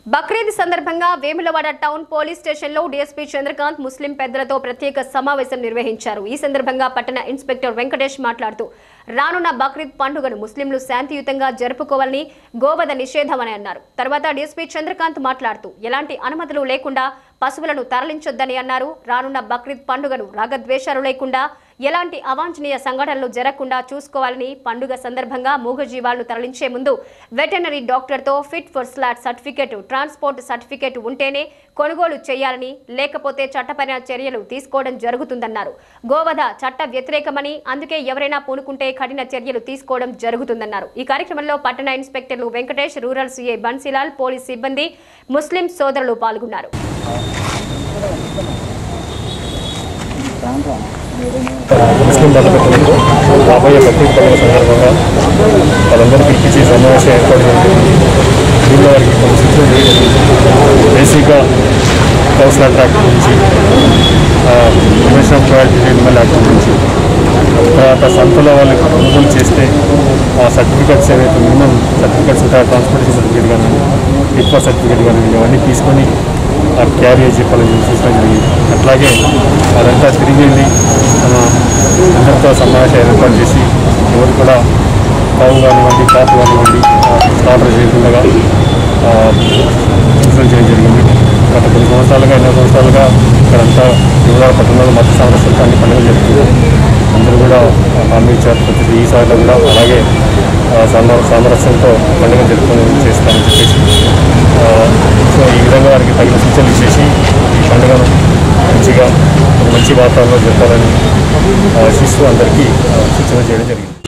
బక్రీద్ సందర్భంగా Vemulawada town police స్టేషన్లో DSP Chandrakanth ముస్లిం పెద్దలతో ప్రత్యేక సమావేశం నిర్వహించారు ఈ సందర్భంగా పట్టణ ఇన్స్పెక్టర్ వెంకటేష్ మాట్లాడుతూ రానున్న బక్రీద్ పండుగను ముస్లింలు శాంతియుతంగా జరుపుకోవాలని గోవధ నిషేధమని అన్నారు తర్వాత డీఎస్పీ చంద్రకాంత్ మాట్లాడుతూ ఎలాంటి అనుమతులు లేకుండా పశువులను తరలించొద్దని అన్నారు రానున్న బక్రీద్ పండుగను రాగద్వేషాలు లేకుండా ఎలాంటి అవాంఛనీయ సంఘటనలు జరగకుండా చూసుకోవాలని పండుగ సందర్భంగా మూగజీవాలను తరలించే ముందు వెటర్నరీ డాక్టర్తో fit for slaughter certificate transport certificate ఉంటేనే కొనుగోలు చేయాలని లేకపోతే చట్టపరమైన చర్యలు తీసుకోవడం జరుగుతుందన్నారు గోవధ చట్ట వ్యతిరేకమని అందుకే ఎవరైనా పూనుకుంటే కఠిన చర్యలు తీసుకోవడం జరుగుతుందన్నారు ఈ కార్యక్రమంలో పట్టణ ఇన్స్పెక్టర్లు Venkatesh rural CA Bansilal police సిబ్బంది ముస్లిం సోదరులు పాల్గొన్నారు ముస్లిం మతపెట్టలకు రాబోయే బక్రీద్ పండుగ సందర్భంగా వాళ్ళందరూ పిలిపించి సమావేశం ఏర్పాటు జరిగింది దీనిలో వారికి కొన్ని సూచనలు వేయడం బేసిక్గా పర్సనల్ ట్రాక్ గురించి commission of priority treatment act గురించి తర్వాత సంతలో వాళ్ళు కొనుగోలు చేస్తే ఆ సర్టిఫికెట్స్ ఏవైతే మినిమం సర్టిఫికెట్స్ ఉంటాయో ట్రాన్స్పోర్టేషన్ సర్టిఫికేట్ కానీ ఇక్వా సర్టిఫికేట్ కానీ ఇవన్నీ తీసుకొని ఆ క్యారియర్ చెప్పాలని సూచన జరిగింది అట్లాగే అదంతా తిరిగి వెళ్ళి మన అందరితో సమావేశం ఏర్పాటు చేసి ఎవరు కూడా పావు కానివ్వండి కాపు కానివ్వండి స్టార్టర్ చేయకుండా సూచన చేయడం జరిగింది గత కొన్ని సంవత్సరాలుగా ఎన్నో సంవత్సరాలుగా ఇక్కడంతా యువరాల పట్టణంలో మత సామరస్యంతో అన్ని పండుగలు జరుగుతుంది అందరూ కూడా హామీ ఇచ్చారు ప్రతి ఈసారిలో కూడా అలాగే ఆ, సామ- సామరస్యంతో పండుగ జరుపుకొని చేస్తామని చెప్పేసి ఆ, సో ఈ విధంగా వారికి తగిన సూచనలు ఇచ్చేసి ఈ పండుగను మంచిగా ఒక మంచి వాతావరణంలో జరపాలని ఆశిస్తూ అందరికీ ఆ, సూచన చేయడం జరిగింది